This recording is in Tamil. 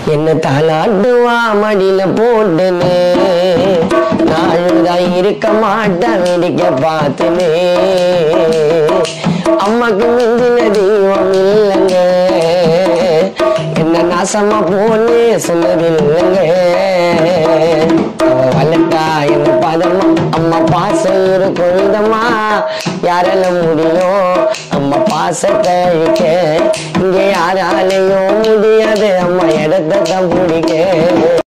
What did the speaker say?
என்ன தாளாட்டுவா மடியில போட்டுனே நாழுதான் இருக்க மாட்டேன் வேடிக்கை பார்த்துனே அம்மாக்கு மிஞ்சின தெய்வம் இல்லைங்க என்ன நாசமா போன்னு சொன்னது இல்லைங்க அவ வளர்த்தா என்ன பதமா அம்மா பாசம் இருக்கும் விதமா யாரால முடியும் அம்மா பாசத்தை அழிக்க இங்க யாராலையும் முடியாது அம்மா இடத்தை தான் பிடிக்க